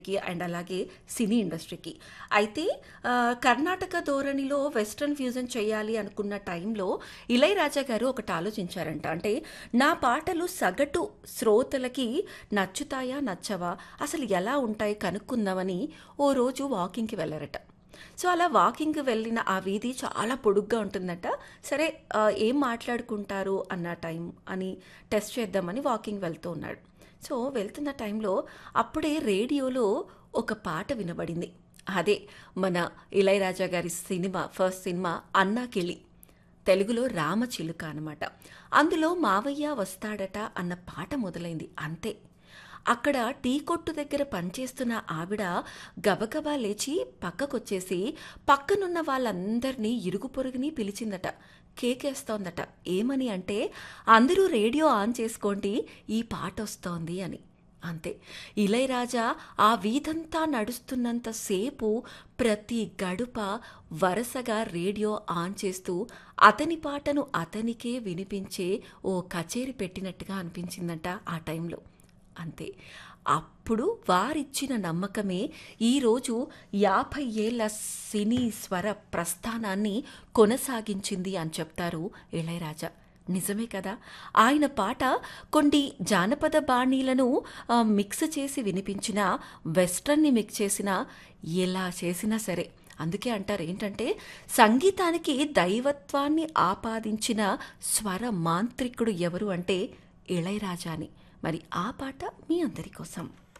కి అండ్ అలాగే సినీ ఇండస్ట్రీకి అయితే ఆ, కర్ణాటక ధోరణిలో వెస్ట్రన్ ఫ్యూజన్ చేయాలి అనుకున్న టైంలో ఇళయరాజా గారు ఒకటి ఆలోచించారంట అంటే నా పాటలు సగటు శ్రోతలకి నచ్చుతాయా నచ్చవా అసలు ఎలా ఉంటాయి కనుక్కుందామని ఓ రోజు వాకింగ్కి వెళ్ళారట సో అలా వాకింగ్ వెళ్ళిన ఆ వీధి చాలా పొడుగ్గా ఉంటుందట సరే ఆ, ఏం మాట్లాడుకుంటారు అన్న టైం అని టెస్ట్ చేద్దామని వాకింగ్ వెళ్తూ ఉన్నాడు సో వెళ్తున్న టైంలో అప్పుడే రేడియోలో ఒక పాట వినబడింది అదే మన ఇళయరాజా గారి సినిమా ఫస్ట్ సినిమా అన్నాకిళి తెలుగులో రామచిలుక అనమాట అందులో మావయ్య వస్తాడట అన్న పాట మొదలైంది అంతే అక్కడ టీ కొట్టు దగ్గర పనిచేస్తున్న ఆవిడ గబగబా లేచి పక్కకొచ్చేసి పక్కనున్న వాళ్ళందరినీ ఇరుగు పొరుగుని పిలిచిందట కేకేస్తోందట ఏమని అంటే అందరూ రేడియో ఆన్ చేసుకోండి ఈ పాట వస్తోంది అని అంతే ఇళయరాజా ఆ వీధంతా నడుస్తున్నంతసేపు ప్రతి గడుప వరుసగా రేడియో ఆన్ చేస్తూ అతని పాటను అతనికే వినిపించే ఓ కచేరీ పెట్టినట్టుగా అనిపించిందంట ఆ టైంలో అంతే అప్పుడు వారిచ్చిన నమ్మకమే ఈరోజు యాభై ఏళ్ల సినీ స్వర ప్రస్థానాన్ని కొనసాగించింది అని చెప్తారు ఇళయరాజా నిజమే కదా ఆయన పాట కొన్ని జానపద బాణీలను ఆ, మిక్స్ చేసి వినిపించిన వెస్ట్రన్ని మిక్స్ చేసిన ఎలా చేసినా సరే అందుకే అంటారు ఏంటంటే సంగీతానికి దైవత్వాన్ని ఆపాదించిన స్వర మాంత్రికుడు ఎవరు అంటే ఇళయరాజా అని మరి ఆ పాట మీ అందరి కోసం